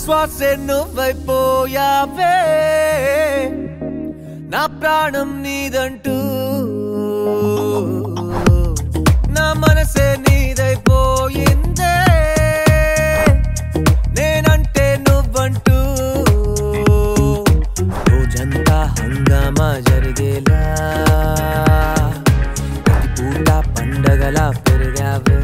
శ్వాసే నువ్వైపోయావే నా ప్రాణం నీదంటూ నా మనసే నీదైపోయిందే నేనంటే నువ్వంటూ రోజంతా హంగామా జరిగేలా ప్రతి పూట పండగలా పెరిగావే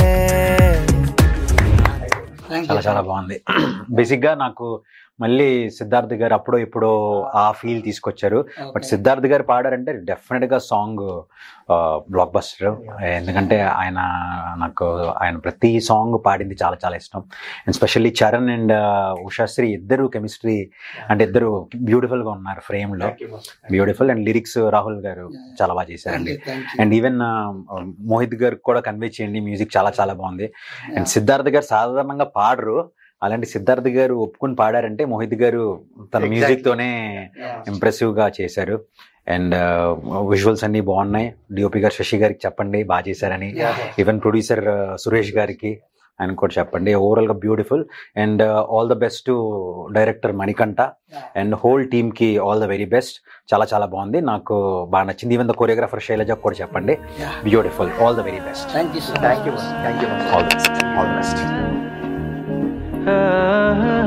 చాలా చాలా బాగుంది బేసిక్ గా నాకు మళ్ళీ సిద్ధార్థ్ గారు అప్పుడో ఇప్పుడో ఆ ఫీల్ తీసుకొచ్చారు బట్ సిద్ధార్థ్ గారు పాడారంటే డెఫినెట్ గా సాంగ్ బ్లాక్ బస్టర్ ఎందుకంటే ఆయన నాకు ఆయన ప్రతి సాంగ్ పాడింది చాలా చాలా ఇష్టం and specially Charan and Ushasri ఇద్దరు కెమిస్ట్రీ అంటే ఇద్దరు బ్యూటిఫుల్ గా ఉన్నారు ఫ్రేమ్ లో బ్యూటిఫుల్ అండ్ లిరిక్స్ రాహుల్ గారు చాలా బాగా చేశారండి అండ్ ఈవెన్ మోహిత్ గారికి కూడా కన్వే చేయండి మ్యూజిక్ చాలా చాలా బాగుంది అండ్ సిద్ధార్థ్ గారు సాధారణంగా పాడరు అలాంటి సిద్ధార్థ్ గారు ఒప్పుకుని పాడారంటే మోహిత్ గారు తన Exactly. మ్యూజిక్ తోనే ఇంప్రెసివ్ గా చేశారు అండ్ విజువల్స్ అన్ని బాగున్నాయి డిఓపి గారు శశి గారికి చెప్పండి బాగా చేశారని ఈవెన్ ప్రొడ్యూసర్ సురేష్ గారికి ఆయన కూడా చెప్పండి ఓవరాల్ గా beautiful and all the best to director Manikanta and whole team కి ఆల్ ద వెరీ బెస్ట్ చాలా చాలా బాగుంది నాకు బాగా నచ్చింది ఈవెన్ ద కొరియోగ్రాఫర్ శైలజ కూడా చెప్పండి beautiful all the very best thank you thank you thank you all the best all the best ఆ